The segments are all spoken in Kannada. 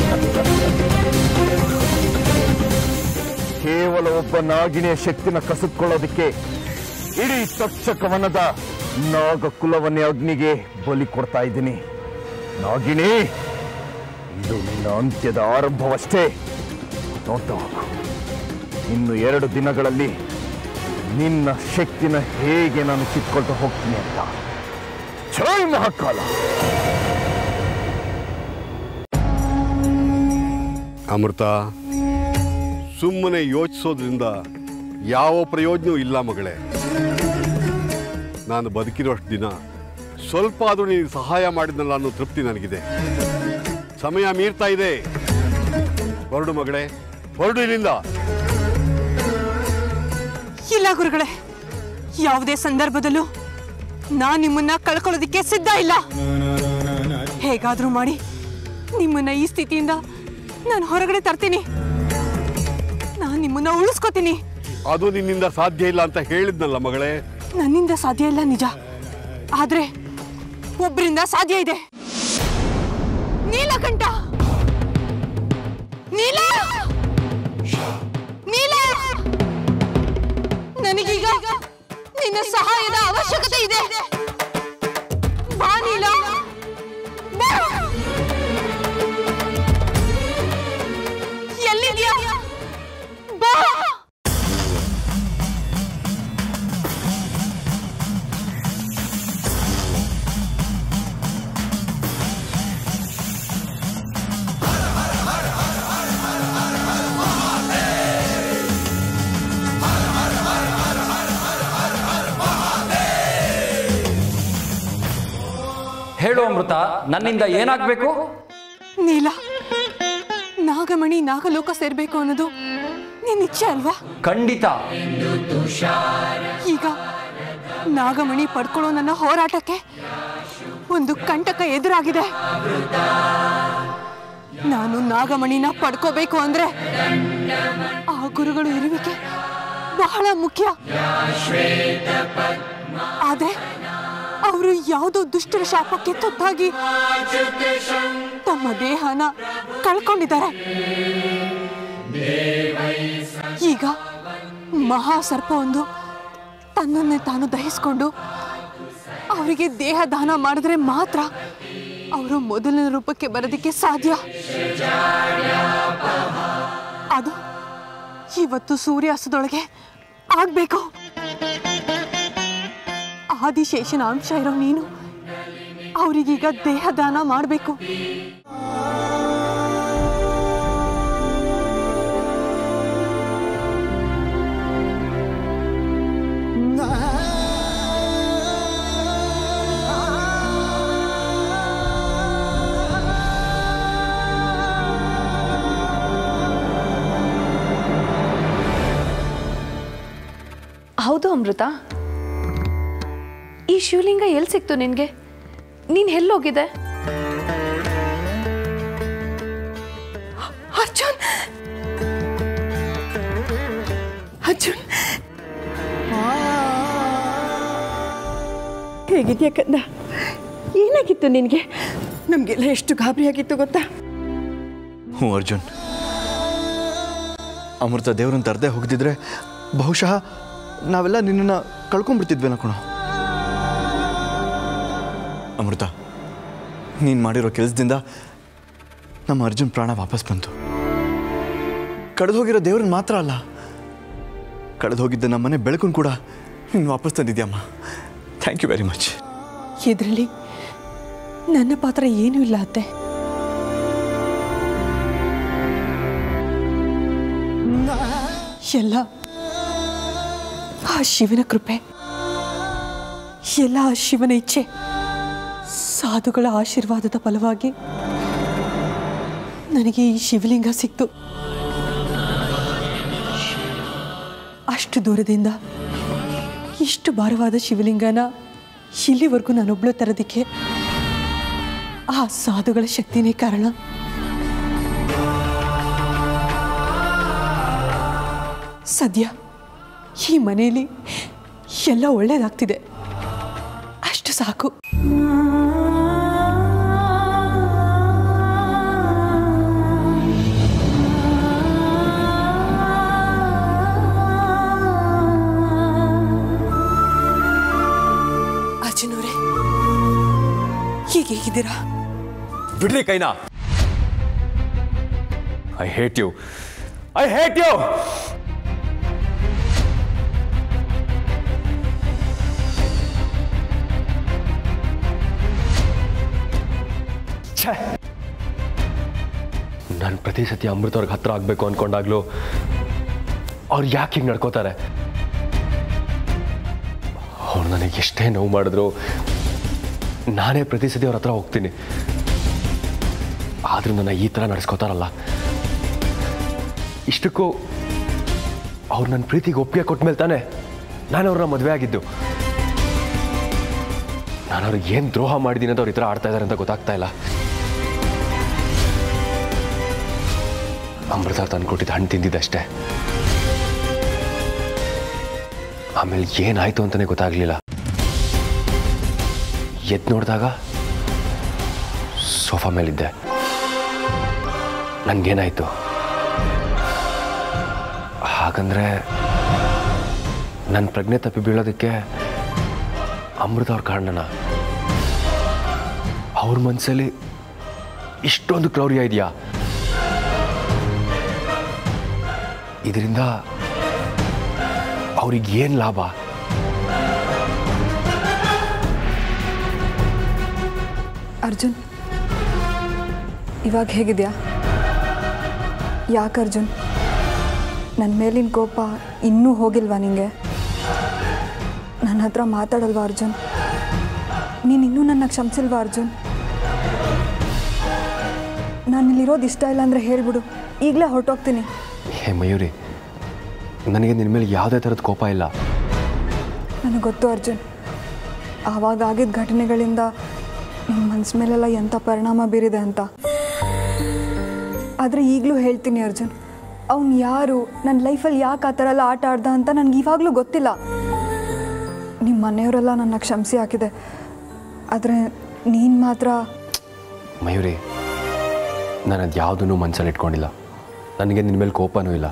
ಕೇವಲ ಒಬ್ಬ ನಾಗಿಣಿಯ ಶಕ್ತಿನ ಕಸಿದುಕೊಳ್ಳೋದಕ್ಕೆ ಇಡೀ ತಕ್ಷಕವನದ ನಾಗ ಕುಲವನ್ನೇ ಅಗ್ನಿಗೆ ಬಲಿ ಕೊಡ್ತಾ ಇದ್ದೀನಿ ನಾಗಿಣಿ ಇದು ನಿನ್ನ ಅಂತ್ಯದ ಆರಂಭವಷ್ಟೇ ನೋಡ್ತಾ ಹೋಗು ಇನ್ನು ಎರಡು ದಿನಗಳಲ್ಲಿ ನಿನ್ನ ಶಕ್ತಿನ ಹೇಗೆ ನಾನು ಕಿತ್ಕೊಳ್ತಾ ಹೋಗ್ತೀನಿ ಅಂತ ಜೈ ಮಹಾಕಾಲ ಅಮೃತ ಸುಮ್ಮನೆ ಯೋಚಿಸೋದ್ರಿಂದ ಯಾವ ಪ್ರಯೋಜನವೂ ಇಲ್ಲ ಮಗಳೇ ನಾನು ಬದುಕಿರೋಷ್ಟು ದಿನ ಸ್ವಲ್ಪ ಆದರೂ ನೀನು ಸಹಾಯ ಮಾಡಿದ್ನಲ್ಲ ಅನ್ನೋ ತೃಪ್ತಿ ನನಗಿದೆ ಸಮಯ ಮೀರ್ತಾ ಇದೆ ಹೊರಡು ಮಗಳೇ ಹೊರಡು ಇಲ್ಲಿಂದ ಇಲ್ಲ ಗುರುಗಳೇ ಯಾವುದೇ ಸಂದರ್ಭದಲ್ಲೂ ನಾನ್ ನಿಮ್ಮನ್ನ ಕಳ್ಕೊಳ್ಳೋದಿಕ್ಕೆ ಸಿದ್ಧ ಇಲ್ಲ ಹೇಗಾದ್ರೂ ಮಾಡಿ ನಿಮ್ಮನ್ನ ಈ ಸ್ಥಿತಿಯಿಂದ ನಾನು ಹೊರಗಡೆ ತರ್ತೀನಿ ನಾನು ನಿಮ್ಮನ್ನ ಉಳಿಸ್ಕೋತೀನಿ ಅದು ನಿನ್ನಿಂದ ಸಾಧ್ಯ ಇಲ್ಲ ಅಂತ ಹೇಳಿದ್ನಲ್ಲ ಮಗಳೇ ನನ್ನಿಂದ ಸಾಧ್ಯ ಇಲ್ಲ ನಿಜ ಆದ್ರೆ ಒಬ್ಬರಿಂದ ಸಾಧ್ಯ ಇದೆ ನೀಲಕಂಠ ನೀಲ ನೀಲ ನನಗೀಗ ನಿನ್ನ ಸಹಾಯದ ಅವಶ್ಯಕತೆ ಇದೆ ಬಾ ನೀಲ ಬಾ. ಎಲ್ಲಿದ್ಯಾ ಬಾ ಹೇಳು ಅಮೃತ ನನ್ನಿಂದ ಏನಾಗಬೇಕು ನೀಲ ನಾಗಮಣಿ ನಾಗಲೋಕ ಸೇರ್ಬೇಕು ಅನ್ನೋದು ನಿನ್ನ ಇಚ್ಛೆ ಅಲ್ವಾ ಖಂಡಿತ ಈಗ ನಾಗಮಣಿ ಪಡ್ಕೊಳ್ಳೋ ನನ್ನ ಹೋರಾಟಕ್ಕೆ ಒಂದು ಕಂಟಕ ಎದುರಾಗಿದೆ ನಾನು ನಾಗಮಣಿನ ಪಡ್ಕೋಬೇಕು ಅಂದ್ರೆ ಆ ಗುರುಗಳು ಇರುವಿಕೆ ಬಹಳ ಮುಖ್ಯ ಆದ್ರೆ ಅವರು ಯಾವುದೋ ದುಷ್ಟರ ಶಾಪಕ್ಕೆ ತುತ್ತಾಗಿ ತಮ್ಮ ದೇಹನ ಕಳ್ಕೊಂಡಿದ್ದಾರೆ ಈಗ ಮಹಾಸರ್ಪ ಒಂದು ತನ್ನನ್ನೇ ತಾನು ದಹಿಸ್ಕೊಂಡು ಅವರಿಗೆ ದೇಹ ದಾನ ಮಾಡಿದ್ರೆ ಮಾತ್ರ ಅವರು ಮೊದಲನೇ ರೂಪಕ್ಕೆ ಬರೋದಕ್ಕೆ ಸಾಧ್ಯ ಅದು ಇವತ್ತು ಸೂರ್ಯಾಸ್ತದೊಳಗೆ ಆಗ್ಬೇಕು ಆದಿಶೇಷನ ಅಂಶ ಇರೋ ನೀನು ಅವರಿಗೀಗ ದೇಹ ದಾನ ಮಾಡಬೇಕು ಹೌದು ಅಮೃತ ಈ ಶಿವಲಿಂಗ ಎಲ್ಲಿ ಸಿಕ್ತು ನಿನಗೆ ನೀನು ಎಲ್ಲೋಗಿದೆ ಅರ್ಜುನ್ ಅರ್ಜುನ್ ಹೇಗಿದ್ಯಾ ಕಂದ ಏನಾಗಿತ್ತು ನಿನಗೆ ನಮಗೆಲ್ಲ ಎಷ್ಟು ಗಾಬರಿ ಆಗಿತ್ತು ಗೊತ್ತಾ ಹ್ಞೂ ಅರ್ಜುನ್ ಅಮೃತ ದೇವ್ರನ್ನ ತರದೆ ಹೋಗ್ದಿದ್ರೆ ಬಹುಶಃ ನಾವೆಲ್ಲ ನಿನ್ನನ್ನು ಕಳ್ಕೊಂಡ್ಬಿಡ್ತಿದ್ವೇನೋ ಕಣೋ ಅಮೃತ ನೀನು ಮಾಡಿರೋ ಕೆಲಸದಿಂದ ನಮ್ಮ ಅರ್ಜುನ್ ಪ್ರಾಣ ವಾಪಸ್ ಬಂತು ಕಳೆದು ಹೋಗಿರೋ ದೇವ್ರನ್ನ ಮಾತ್ರ ಅಲ್ಲ ಕಳೆದು ಹೋಗಿದ್ದ ನಮ್ಮನೆ ಬೆಳಕನ್ನು ಕೂಡ ನೀನು ವಾಪಸ್ ತಂದಿದ್ಯಮ್ಮ ಥ್ಯಾಂಕ್ ಯು ವೆರಿ ಮಚ್ ಇದರಲ್ಲಿ ನನ್ನ ಪಾತ್ರ ಏನೂ ಇಲ್ಲ ಅತ್ತೆ ಎಲ್ಲ ಆ ಶಿವನ ಕೃಪೆ ಎಲ್ಲ ಆ ಶಿವನ ಇಚ್ಛೆ ಸಾಧುಗಳ ಆಶೀರ್ವಾದದ ಫಲವಾಗಿ ನನಗೆ ಈ ಶಿವಲಿಂಗ ಸಿಕ್ತು ಅಷ್ಟು ದೂರದಿಂದ ಇಷ್ಟು ಭಾರವಾದ ಶಿವಲಿಂಗನ ಇಲ್ಲಿವರೆಗೂ ನಾನೊಬ್ಳು ತರೋದಕ್ಕೆ ಆ ಸಾಧುಗಳ ಶಕ್ತಿನೇ ಕಾರಣ ಸದ್ಯ ಈ ಮನೆಯಲ್ಲಿ ಎಲ್ಲ ಒಳ್ಳೇದಾಗ್ತಿದೆ ಅಷ್ಟು ಸಾಕು ಹೀಗಿದ್ದೀರಾ ಬಿಡ್ರಿ ಕೈನಾ I hate you I hate you ನಾನು ಪ್ರತಿ ಸತಿ ಅಮೃತವ್ರಿಗೆ ಹತ್ರ ಆಗಬೇಕು ಅನ್ಕೊಂಡಾಗ್ಲೂ ಅವ್ರು ಯಾಕೆ ಹಿಂಗೆ ನಡ್ಕೋತಾರೆ ಅವ್ರು ನನಗೆ ಎಷ್ಟೇ ನೋವು ಮಾಡಿದ್ರು ನಾನೇ ಪ್ರತಿ ಸತಿ ಅವ್ರ ಹತ್ರ ಹೋಗ್ತೀನಿ ಆದರೂ ನನ್ನ ಈ ಥರ ನಡೆಸ್ಕೋತಾರಲ್ಲ ಇಷ್ಟಕ್ಕೂ ಅವ್ರು ನನ್ನ ಪ್ರೀತಿಗೆ ಒಪ್ಪಿಗೆ ಕೊಟ್ಟ ಮೇಲೆ ತಾನೆ ನಾನು ಅವ್ರನ್ನ ಮದುವೆ ಆಗಿದ್ದು ನಾನು ಅವ್ರಿಗೆ ಏನು ದ್ರೋಹ ಮಾಡಿದ್ದೀನಿ ಅಂತ ಅವ್ರು ಈ ಥರ ಆಡ್ತಾ ಇದ್ದಾರೆ ಅಂತ ಗೊತ್ತಾಗ್ತಾ ಇಲ್ಲ ಅಮೃತ ತಂದ್ಕೊಟ್ಟಿದ್ದು ಹಣ್ಣು ತಿಂದಿದ್ದಷ್ಟೇ ಆಮೇಲೆ ಏನಾಯ್ತು ಅಂತಲೇ ಗೊತ್ತಾಗಲಿಲ್ಲ ಎದ್ದು ನೋಡಿದಾಗ ಸೋಫಾ ಮೇಲಿದ್ದೆ ನನಗೇನಾಯಿತು ಹಾಗಂದ್ರೆ ನನ್ನ ಪ್ರಜ್ಞೆ ತಪ್ಪಿ ಬೀಳೋದಕ್ಕೆ ಅಮೃತ ಅವ್ರ ಕಾರಣನ ಅವ್ರ ಮನಸ್ಸಲ್ಲಿ ಇಷ್ಟೊಂದು ಕ್ರೌರ್ಯ ಇದೆಯಾ ಇದರಿಂದ ಅವ್ರಿಗೆ ಏನು ಲಾಭ ಅರ್ಜುನ್ ಇವಾಗ ಹೇಗಿದೆಯಾ ಯಾಕೆ ಅರ್ಜುನ್ ನನ್ನ ಮೇಲಿನ ಕೋಪ ಇನ್ನೂ ಹೋಗಿಲ್ವಾ ನಿಂಗೆ ನನ್ನ ಹತ್ರ ಮಾತಾಡಲ್ವಾ ಅರ್ಜುನ್ ನೀನು ಇನ್ನೂ ನನ್ನ ಕ್ಷಮಿಸಿಲ್ವಾ ಅರ್ಜುನ್ ನಾನು ಇಲ್ಲಿರೋದು ಇಷ್ಟ ಇಲ್ಲ ಅಂದರೆ ಹೇಳ್ಬಿಡು ಈಗಲೇ ಹೊರಟೋಗ್ತೀನಿ ಹೇ ಮಯೂರಿ ನನಗೆ ನಿನ್ನ ಮೇಲೆ ಯಾವುದೇ ಥರದ ಕೋಪ ಇಲ್ಲ ನನಗೆ ಗೊತ್ತು ಅರ್ಜುನ್ ಆವಾಗ ಆಗಿದ್ದ ಘಟನೆಗಳಿಂದ ನಿಮ್ಮ ಮನಸ್ಸು ಮೇಲೆಲ್ಲ ಎಂಥ ಪರಿಣಾಮ ಬೀರಿದೆ ಅಂತ ಆದರೆ ಈಗಲೂ ಹೇಳ್ತೀನಿ ಅರ್ಜುನ್ ಅವ್ನು ಯಾರು ನನ್ನ ಲೈಫಲ್ಲಿ ಯಾಕೆ ಆ ಥರ ಎಲ್ಲ ಆಟ ಆಡ್ದ ಅಂತ ನನಗೆ ಇವಾಗಲೂ ಗೊತ್ತಿಲ್ಲ ನಿಮ್ಮ ಮನೆಯವರೆಲ್ಲ ನನ್ನ ಕ್ಷಮಿಸಿ ಹಾಕಿದೆ ಆದರೆ ನೀನು ಮಾತ್ರ ಮಯೂರಿ ನಾನು ಅದು ಯಾವುದನ್ನು ಮನಸ್ಸಲ್ಲಿ ಇಟ್ಕೊಂಡಿಲ್ಲ ನನಗೆ ನಿನ್ನ ಮೇಲೆ ಕೋಪನೂ ಇಲ್ಲ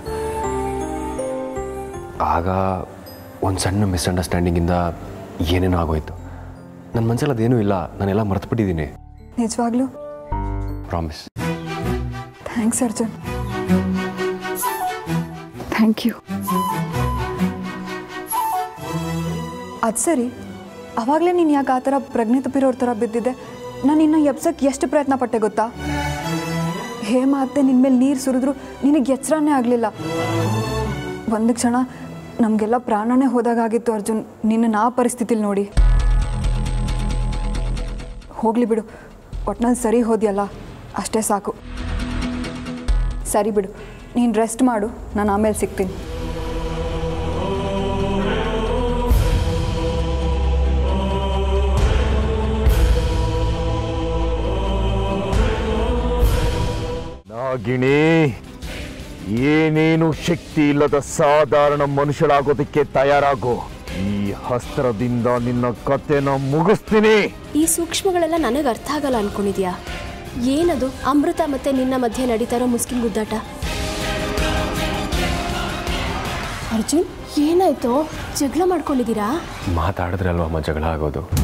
ಆಗ ಒಂದು ಸಣ್ಣ ಮಿಸ್ಅಂಡರ್ಸ್ಟ್ಯಾಂಡಿಂಗಿಂದ ಏನೇನೋ ಆಗೋಯ್ತು ನನ್ನ ಮನಸ್ಸಲ್ಲಿ ಅದೇನೂ ಇಲ್ಲ ನಾನೆಲ್ಲ ಮರ್ತುಬಿಟ್ಟಿದ್ದೀನಿ ನಿಜವಾಗ್ಲೂ promise thanks Arjun thank you ಅದು ಸರಿ ಅವಾಗಲೇ ನೀನು ಯಾಕೆ ಆ ಥರ ಪ್ರಜ್ಞೆ ತಪ್ಪಿರೋರ ಥರ ಬಿದ್ದಿದ್ದೆ ನಾನು ಇನ್ನು ಎಬ್ಸಕ್ಕೆ ಎಷ್ಟು ಪ್ರಯತ್ನ ಪಟ್ಟೆ ಗೊತ್ತಾ ಹೇಮ ಅತ್ತೆ ನಿನ್ನ ಮೇಲೆ ನೀರು ಸುರಿದ್ರು ನಿನಗೆ ಎಚ್ಚರನೇ ಆಗಲಿಲ್ಲ ಒಂದು ಕ್ಷಣ ನಮಗೆಲ್ಲ ಪ್ರಾಣನೇ ಹೋದಾಗಿತ್ತು ಅರ್ಜುನ್ ನಿನ್ನ ಆ ಪರಿಸ್ಥಿತಿಲಿ ನೋಡಿ ಹೋಗಲಿ ಬಿಡು ಒಟ್ನಲ್ಲಿ ಸರಿ ಹೋದ್ಯಲ್ಲ ಅಷ್ಟೇ ಸಾಕು ಸರಿ ಬಿಡು ನೀನು ರೆಸ್ಟ್ ಮಾಡು ನಾನು ಆಮೇಲೆ ಸಿಗ್ತೀನಿ ನಾಗಿಣಿ ಏನೇನು ಶಕ್ತಿ ಇಲ್ಲದ ಸಾಧಾರಣ ಮನುಷ್ಯಳಾಗೋದಕ್ಕೆ ತಯಾರಾಗು ಈ ಹಸ್ತ್ರದಿಂದ ನಿನ್ನ ಕತೆನ ಮುಗಿಸ್ತೀನಿ ಈ ಸೂಕ್ಷ್ಮಗಳೆಲ್ಲ ನನಗೆ ಅರ್ಥ ಆಗಲ್ಲ ಅನ್ಕೊಂಡಿದ್ಯಾ ಏನದು ಅಮೃತ ಮತ್ತೆ ನಿನ್ನ ಮಧ್ಯೆ ನಡೀತಾ ಇರೋ ಮುಸ್ಕಿನ್ ಗುದ್ದಾಟ ಅರ್ಜುನ್ ಏನಾಯ್ತು ಜಗಳ ಮಾಡ್ಕೊಂಡಿದ್ದೀರಾ ಮಾತಾಡಿದ್ರೆ ಅಲ್ವಾ ಅಮ್ಮ ಜಗಳ ಆಗೋದು